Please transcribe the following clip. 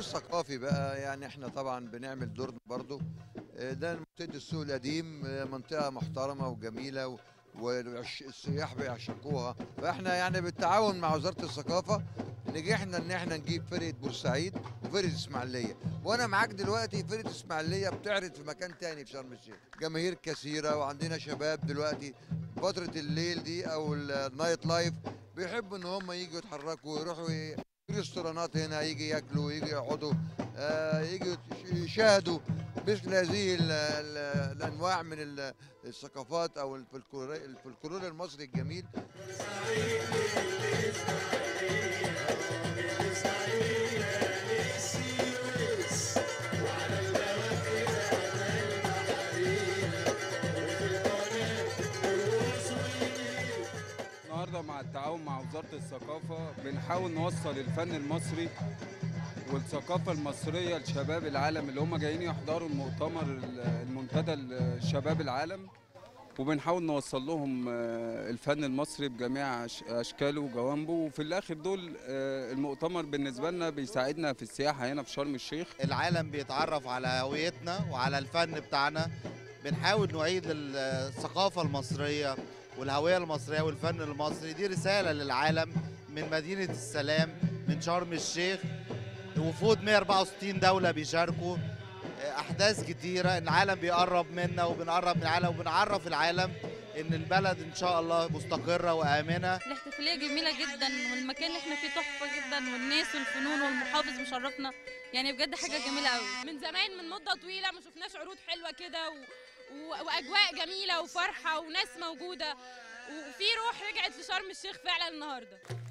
الثقافي بقى يعني احنا طبعا بنعمل دورنا برضو آه، ده منطقه السوق القديم آه، منطقه محترمه وجميله و- والسياح بيعشقوها فاحنا يعني بالتعاون مع وزاره الثقافه نجحنا ان احنا نجيب فرقه بورسعيد وفرقه اسماعيليه وانا معاك دلوقتي فرقه اسماعيليه بتعرض في مكان تاني في شرم الشيخ جماهير كثيره وعندنا شباب دلوقتي فتره الليل دي او النايت لايف بيحبوا ان هم يجوا يتحركوا ويروحوا ي- في ريستورانات هنا يجي ياكلوا يجي يقعدوا آه يجي يشاهدوا مثل هذه ال ال الانواع من ال- الثقافات او الفلكلور الفلكلور المصري الجميل النهارده مع التعاون مع وزاره الثقافه بنحاول نوصل الفن المصري والثقافه المصريه لشباب العالم اللي هم جايين يحضروا المؤتمر المنتدى لشباب العالم وبنحاول نوصل لهم آه، الفن المصري بجميع أش- اشكاله وجوانبه وفي الاخر دول آه، المؤتمر بالنسبه لنا بيساعدنا في السياحه هنا في شرم الشيخ العالم بيتعرف على هويتنا وعلى الفن بتاعنا بنحاول نعيد الثقافة المصرية والهوية المصرية والفن المصري دي رسالة للعالم من مدينة السلام من شرم الشيخ وفود 164 دولة بيشاركوا أحداث كتيرة العالم بيقرب منا وبنقرب من العالم وبنعرف العالم إن البلد إن شاء الله مستقرة وآمنة الاحتفالية جميلة جدا والمكان اللي احنا فيه تحفة جدا والناس والفنون والمحافظ مشرفنا يعني بجد حاجة جميلة قوي من زمان من مده طويله ما شفناش عروض حلوه كده و... و... واجواء جميله وفرحه وناس موجوده وفي روح رجعت لشرم الشيخ فعلا النهارده